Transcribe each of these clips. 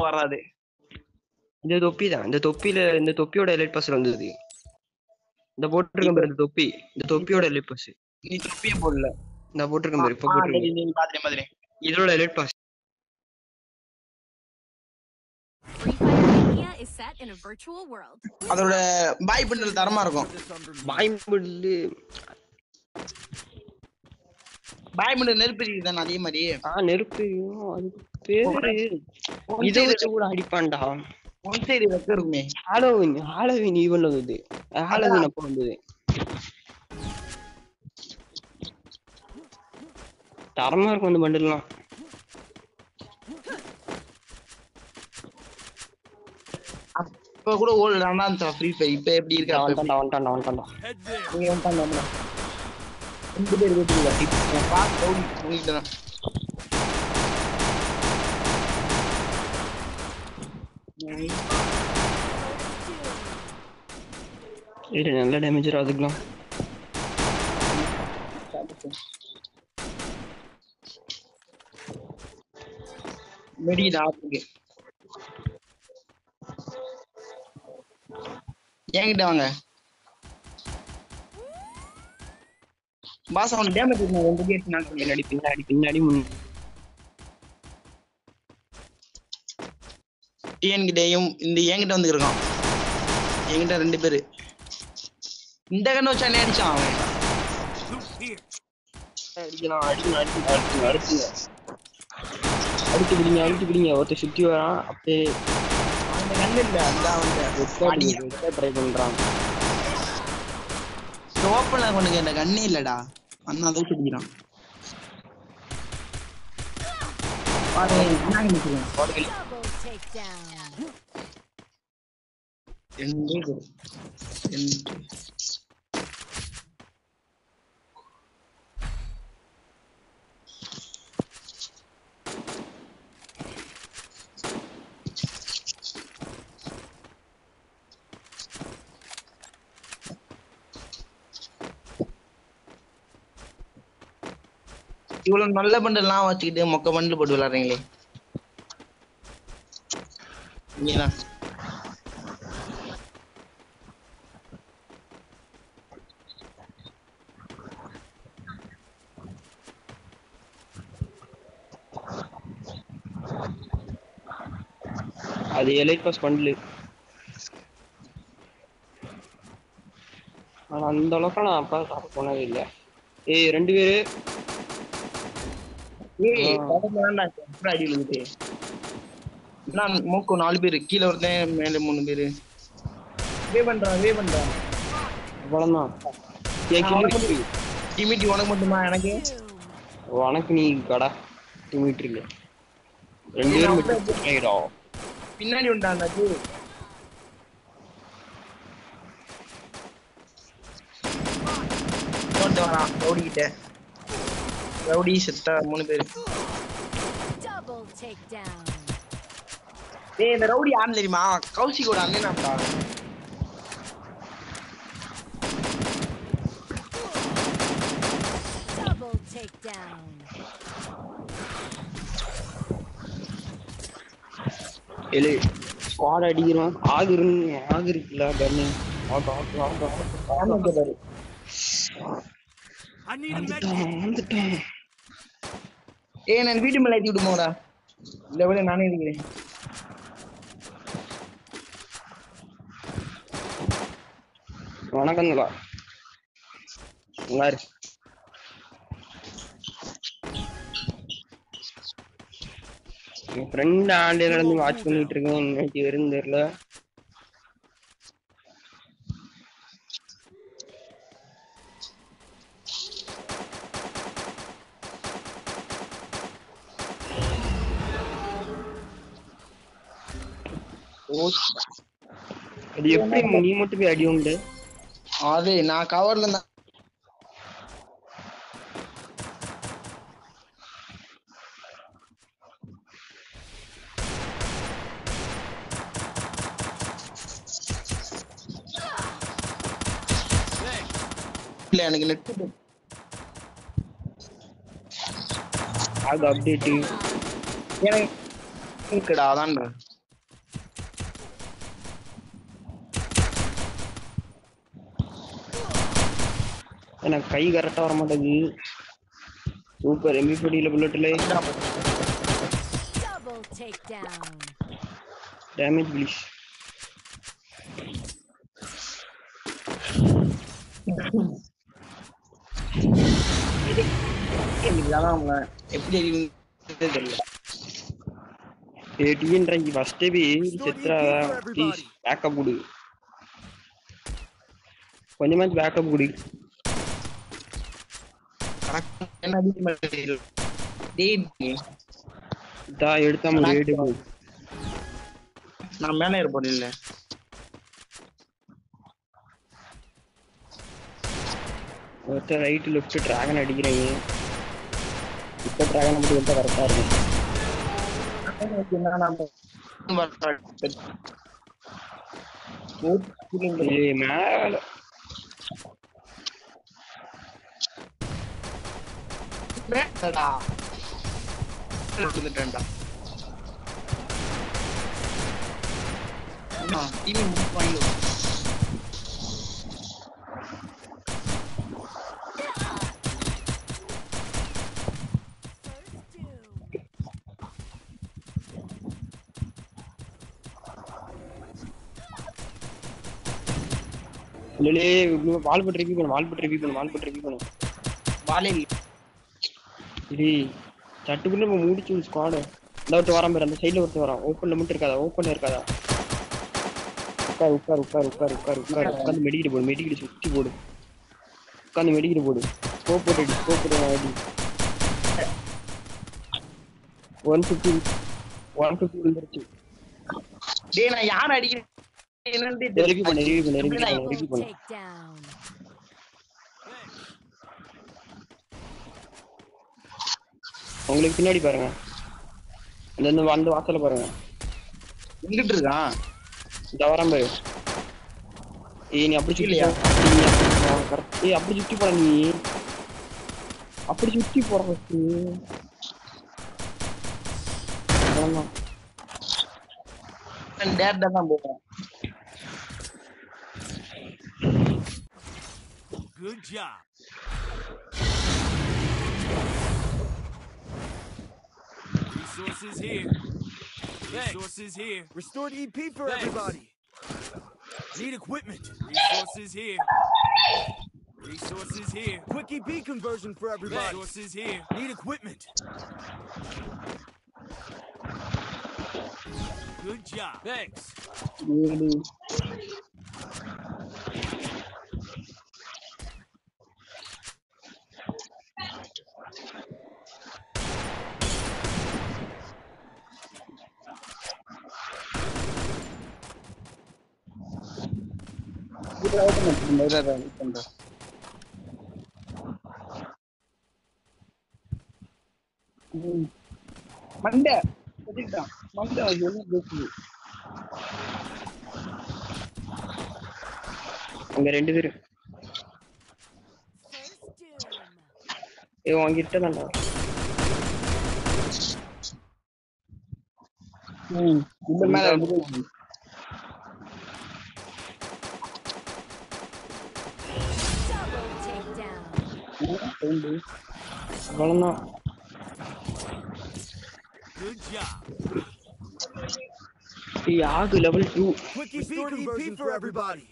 வராது இந்த தொப்பி தான் இந்த தொப்பியில இந்த தொப்பியோட எலைட் பாஸ் வந்தது இந்த போட்டிருக்கேன் பாரு இந்த தொப்பி இந்த தொப்பியோட எலைட் பாஸ் நீ தொப்பியே போடல இந்த போட்டிருக்கேன் பாரு இப்ப ஆ, போட்டிருக்கேன் சரி, நீ பாத்துட்டேன் பாத்துட்டேன் இதோட elite pass Free Fire Mania is set in a virtual world. அதோட பாய் பண்டல் தரமா இருக்கும் பாய்பிள்ளு பாய் பண்டல் நெருப்பு தானே அதே மாதிரி ஆ நெருப்பு அதுக்கு பேரு இதை வச்சு கூட அடிப்பான்டா ஒன் சைடு வெக்க இருக்குமே ஹாலோவின் ஹாலோவின் ஈவென்ட் வந்தது ஹாலோவின் அப்போ வந்தது தரமா இருக்கும் அந்த பண்டில்லாம் இப்ப கூட ஓல்டு தான் ஃப்ரீ ஃபயர் இப்ப எப்படி இருக்கு அப்ப எப்படி? வந்துட்டான்டா வந்துட்டான்டா வந்துட்டான்டா நீங்க வந்துட்டாங்க வந்துட்டாங்க. ரெண்டு பேர் வீட்டுக்கு பாத்து ரவுடி உங்ககிட்ட தான் இது நல்ல டேமேஜ் அதுக்கெல்லாம் மெடியில் ஆப்புக்கு என்கிட்ட வாங்க பாஸ் அவன் டேமேஜ் ரெண்டு கேட் நான் பின்னாடி பின்னாடி பின்னாடி முன் டிஎன் கிட்டயும் இந்த என்கிட்ட வந்து இருக்கான் என்கிட்ட ரெண்டு பேரு இந்த கண்ணு வச்சா என்ன அடிச்சான் அவன் அடிக்கலாம் அடிக்கலாம் அடிக்கலாம் அடிக்கலாம் அடிச்சுங்க அடிச்சு பிடிங்க அடிச்சு பிடிங்க ஒருத்தர் சுத்தி வரான் அப்படியே அந்த கண்ணு இல்ல அந்த அவன் ட்ரை பண்றான் ஓப்பன்ல கொண்டு இந்த கண்ணே இல்லடா அண்ணா அதை சுடிக்கிறான் பாரு என்ன நினைக்கிறேன் Double takedown. ரெண்டே பேரு. ரெண்டு. இவ்வளவு நல்ல பண்டெல்லாம் வச்சுக்கிட்டு மொக்க பண்டில் போட்டு விளையாடுறீங்களே நீங்கதான் அது எலைட் பாஸ் பண்ணல ஆனா அந்த அளவுக்கு நான் அப்பா சாப்பிட போனதே இல்ல ஏய் ரெண்டு பேரு ஏய் ஆ. பக்கத்துல தான்டா இருக்கு. அப்புறம் அடி விழுகுது என்ன மூக்கு நாலு பேரு கீழே ஒருத்தன் மேல மூணு பேரு வே பண்றான் வே பண்றான் அவ்வளவுதான் ஏன் கிலோமீட்டர் டிமிட்டி உனக்கு மட்டுமா எனக்கு Boom. உனக்கு நீ கடா கிலோமீட்டர் இல்ல ரெண்டு பேரும் மட்டும் ஆயிடும் பின்னாடி உண்டாண்டா அது போட்டு வரான் ரவுடி கிட்ட ரவுடி செத்தா மூணு பேரு Double takedown. ஏய் இந்த ரவுடி யாருன்னு தெரியுமா கௌசிகோட அண்ணனாம்டா Double takedown. இல்ல ஸ்குவாட் அடிக்கிறோம் ஆகு இருந்து ஆகு இருக்குல்ல கன்னு ஆகு ஆகு ஆகு ஆகு ஆமாம் பாரு வந்துட்டோம் வந்துட்டோம் ஏய் நான் வீட்டு மேல ஏத்தி விட்டு போங்கடா இந்த விட நானே இருக்கிறேன் வணக்கம் தலா யாரு என் ஃப்ரெண்ட் ஆண்டில இருந்து வாட்ச் பண்ணிட்டு இருக்கேன் இன்னைக்கு வரும் தெரியல ஓ அது எப்படி நீ மட்டும் போய் அடி உண்டு அது நான் கவர்ல இருந்தேன் இல்ல எனக்கு நெட் அது அப்டேட் எனக்கு இருக்குடா அதான்டா எனக்கு கை கரெக்டா வர மாட்டேங்குது சூப்பர் எம்பி பொடியில புல்லட்ல Double takedown. டேமேஜ் ப்ளீஸ் இதெல்லாம் அவங்க எப்படி அறிவுன்னு தெரியல ஏ டிஎன்றாங்க ஃபர்ஸ்டே போய் செத்துறா ப்ளீஸ் பேக்கப் கொடு கொஞ்சமாச்சும் பேக்கப் கொடு கரெக்டா என்ன அதிகமா தெரியல டேய் இதா எடுத்தா முடியும் நான் மேலே இருப்போம் இல்ல ஒருத்தர் ரைட் லெஃப்ட் டிராகன் அடிக்கிறீங்க இப்போ டிராகன் மட்டும் எடுத்தா கரெக்டா இருக்கும் ஏய் மேல இருந்துட்டேன்டா டிவி முடிச்சு வாங்கி இல்லையே வால் பட்டு ரிவ்யூ பண்ணு வால் பட்டு ரிவ்யூ பண்ணு வால் பட்டு ரிவ்யூ பண்ணு வாலே இது சட்டுக்குள்ள நம்ம முடிச்சு ஸ்குவாடு இந்த ஒருத்தர் வரான் பாரு அந்த சைடுல ஒருத்தர் வரான் ஓப்பன்ல மட்டும் இருக்காதா ஓப்பன்ல இருக்காதா உட்கார் உட்கார் உட்கார் உட்கார் உட்கார் உட்கார் உட்காந்து மெடிக்கிட்டு போடு மெடிக்கிட்டு சுத்தி போடு உட்காந்து மெடிக்கிட்டு போடு ஸ்கோப் போட்டு அடி ஸ்கோப் போட்டு அடி ஒன் ஃபிஃப்டி ஒன் ஃபிஃப்டி விழுந்துருச்சு டேய் நான் யார் அடிக்கிறேன் ரிவ்யூ பண்ணு ரிவ்யூ பண்ணு ரிவ்யூ பண்ணு Double ரிவ்யூ பண்ணு takedown. உங்களுக்கு பின்னாடி பாருங்க அந்த இந்த அந்த வாசல்ல பாருங்க எங்கிட்டு இருக்கான் இந்த வரேன் பாரு ஏய் நீ அப்படி சுத்தி இல்லையா? போ. நீ அப்படி போ, correct. ஏய் அப்படி சுத்தி போற நீ அப்படி சுத்தி போற first. ஆமா நான் டேரக்டா தான் போவேன் Good job. Resources here. Resources here. Restored EP for Thanks. everybody. Need equipment. Resources here. Resources here. Quick EP conversion for everybody. Resources here. Need equipment. Good job. Thanks. மண்டை சொல்லிட்டான் மண்டை என்ன பேசுது அங்க ரெண்டு பேரு First doom. ஏய் வாங்கிட்டு தான்டா இந்த மேல ரெண்டு பேர் Double takedown. அவ்வளவுதான் Good job. ஏய் ஆகு level two Quick EP conversion for everybody.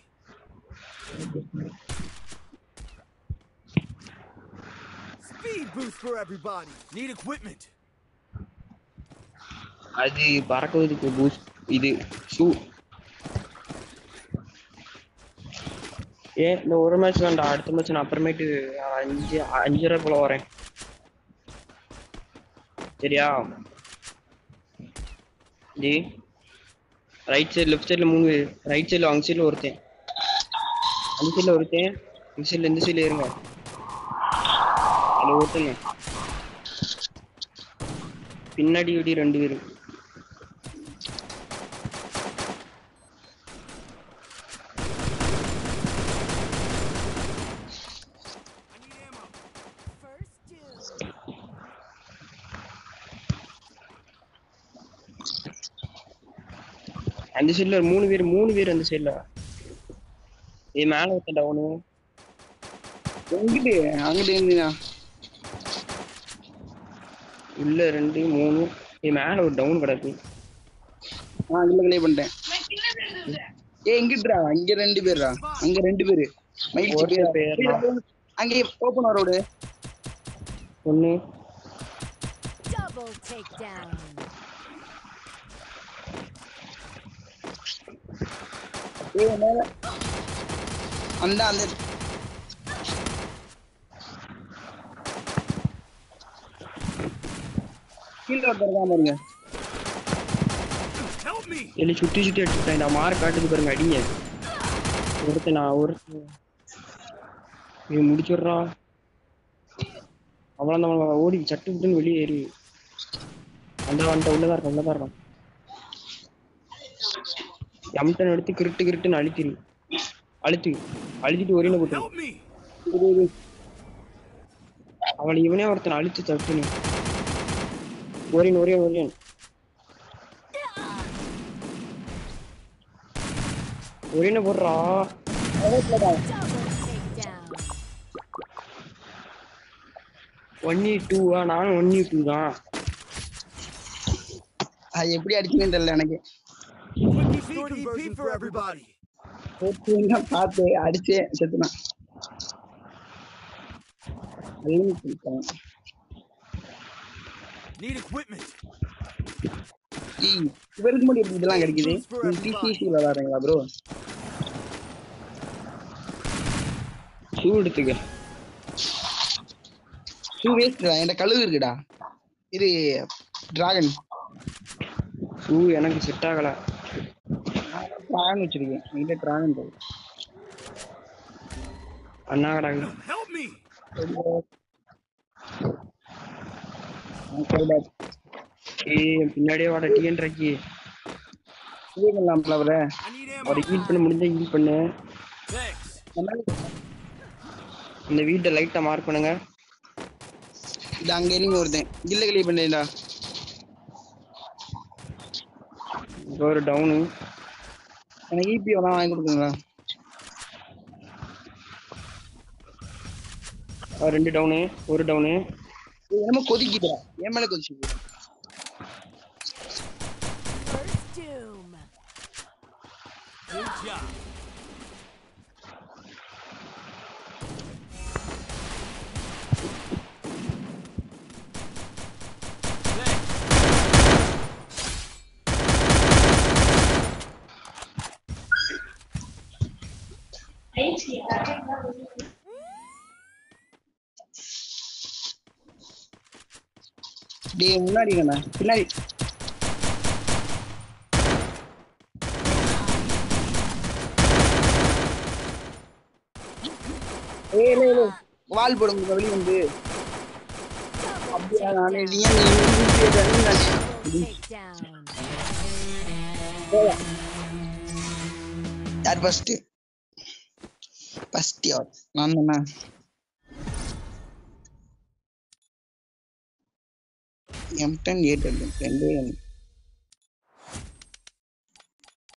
Speed boost for everybody. Need equipment. அது பறக்குவதுக்கு பூஸ்ட் இது ஷூ ஏன் இந்த ஒரு மேட்ச் வேண்டாம் அடுத்த மேட்ச் நான் அப்புறமேட்டு அஞ்சு அஞ்சரை போல வரேன் சரியா ஜி ரைட் சைடு லெஃப்ட் சைடுல மூணு பேர் ரைட் சைடுல அங்க சைடுல ஒருத்தன் அந்த சைடுல ஒருத்தன் இந்த சைடுல இந்த சைடுல இருங்க அதுல ஒருத்தங்க பின்னாடி இப்படி ரெண்டு பேரும் First doom. அந்த சைடுல மூணு பேர் மூணு பேர் அந்த சைடுல ஏய் மேல ஒருத்தன் டவுனு எங்கிட்டு அங்கிட்டு இருந்தீங்க உள்ள ரெண்டு மூணு ஏய் மேல ஒரு டவுன் கிடக்கு ஆ இல்ல கிளியர் பண்ணிட்டேன் ஏய் எங்கிட்டுடா அங்க ரெண்டு பேர்டா அங்க ரெண்டு பேரு மயில்ச்சி ஒரு பேர் பேர்டா. அங்கே ஓபன் ரோடு ஒண்ணு Double takedown. ஏய் மேல அந்த அந்த கீழே ஒருத்தர் தான் பாருங்க Help me! எலி சுத்தி சுத்தி அடிச்சுட்டேன் இந்த மார்க் காட்டுது பாருங்க அடிங்க ஒருத்தன் நான் ஒரு நீ முடிச்சிடுறா அவ்வளோ நம்ம ஓடி சட்டு விட்டுன்னு வெளியே ஏறி அந்த அந்த உள்ளதா இருக்கான் உள்ளதா இருக்கான் எம்டன் எடுத்து கிருட்டு கிருட்டுன்னு அழுத்திரு அழுத்து அழுத்திட்டு ஒரே போட்டு Help me! அவளை இவனே ஒருத்தன் அழுத்து தட்டுன்னு ஒரேன் ஒரே ஒரேன் ஒரேன போடுறா Double takedown. ஒன் இ டூவா நானும் ஒன் இ டூ தான் அது எப்படி அடிச்சுன்னு தெரியல எனக்கு Quick Speed conversion for everybody. போட்டுருந்தா பார்த்து அடிச்சே செத்துனான் அதையும் கொடுத்தேன். Need equipment. ஏய், இவருக்கு மட்டும் எப்படி இதெல்லாம் கிடைக்குது டிசிசி விளாடுறீங்களா ப்ரோ ஷூ எடுத்துக்க டூ வேஸ்ட்டா என்கிட்ட கழுகு இருக்குடா இது டிராகன் ஷூ எனக்கு செட் ஆகல டிராகன் வச்சிருக்கேன் என்கிட்ட டிராகன் இருக்கு அண்ணா கடாங்க Help me! ஏய் என் பின்னாடியே வாடா டிஎன் ராக்கி பண்ணலாம்ல அவரை I need ammo. அவரை ஹீட் பண்ண முடிஞ்சா ஹீட் பண்ணு Thanks. இந்த வீட்டை லைட்டா மார்க் பண்ணுங்க இது அங்க இறங்கி ஒருத்தன் இல்ல கிளியர் பண்ணேன்டா இங்க ஒரு டவுனு எனக்கு இபி எல்லாம் வாங்கி கொடுக்குங்களா ரெண்டு டவுனு ஒரு டவுனு இது என்னமோ கொதிக்குதுடா என் மேல கொதிச்சு First doom. Good job. Thanks. டேய் முன்னாடி கண்ணா பின்னாடி ஏய் இல்லை இல்லை வால் போடுங்க வெளியே வந்து அப்படியா நானே நீ ஏன் நீ இங்கே இருக்க? நீ Double takedown. போயா. யார் ஃபர்ஸ்ட் ஃபர்ஸ்ட் யார் நான் தானே எம் டென் எயிட் ரெண்டு